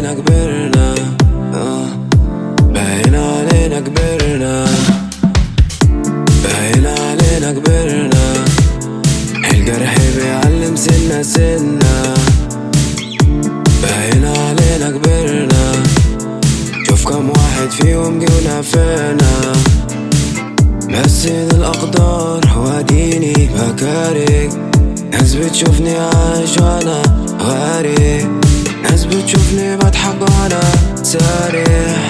علينا كبرنا آه. باين علينا كبرنا باين علينا كبرنا الجرح بيعلم سنة سنة باين علينا كبرنا شوف كم واحد فيهم جه ونافعنا مسد الأقدار واديني بكارك ناس بتشوفني عايش وانا غارق ناس بتشوفني بضحك وانا سارح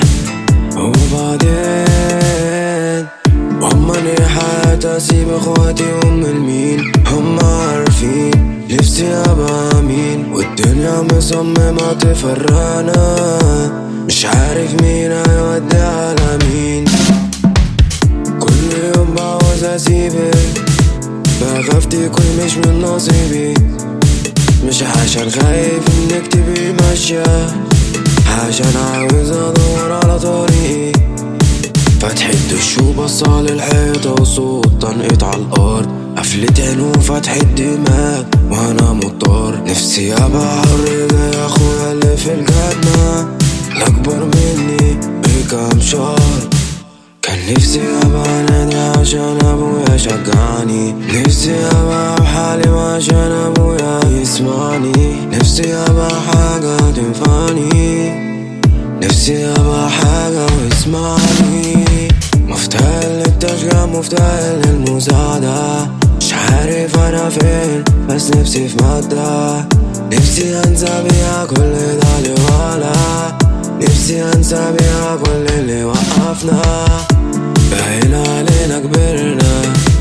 وبعدين وهمني حياتي اسيب اخواتي ام المين هم عارفين نفسي ابقى مين والدنيا مصممة تفرقنا مش عارف مين هيودي على مين كل يوم بعوز اسيبك بخاف تكون مش من نصيبي مش عشان خايف انك تبقي ماشية عشان عاوز ادور على طريقي فتح الدش وبصة للحيطة وصوت تنقيط على الأرض قفلة عين وفتح الدماغ وأنا مضطر نفسي أبقى حر زي أخويا اللي في الجنة الأكبر مني بكام شهر كان نفسي أبقى نادي عشان أبويا شجعني نفسي أبقى بحالي عشان أبويا يسمعني نفسي أبقى حاجة تنفعني نفسي أبقى حاجة ويسمعني مفتاح للتشجيع مفتاح للمساعدة مش عارف أنا فين بس نفسي في مادة نفسي أنسى بيها كل ده اللي ولا نفسي أنسى بيها كل اللي وقفنا باين علينا كبرنا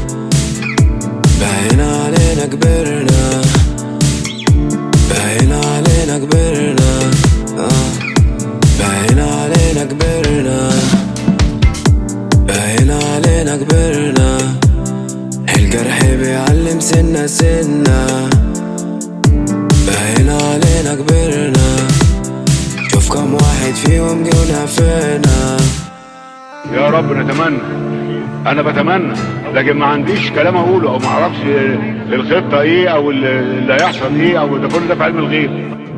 باين علينا كبرنا باين علينا كبرنا آه. باين علينا كبرنا باين علينا كبرنا الجرح بيعلم سنة سنة باين علينا كبرنا شوف كم واحد فيهم جه ونافعنا يا رب نتمنى انا بتمنى لكن ما عنديش كلام اقوله او ما اعرفش الخطه ايه او اللي هيحصل ايه او ده كل ده في علم الغيب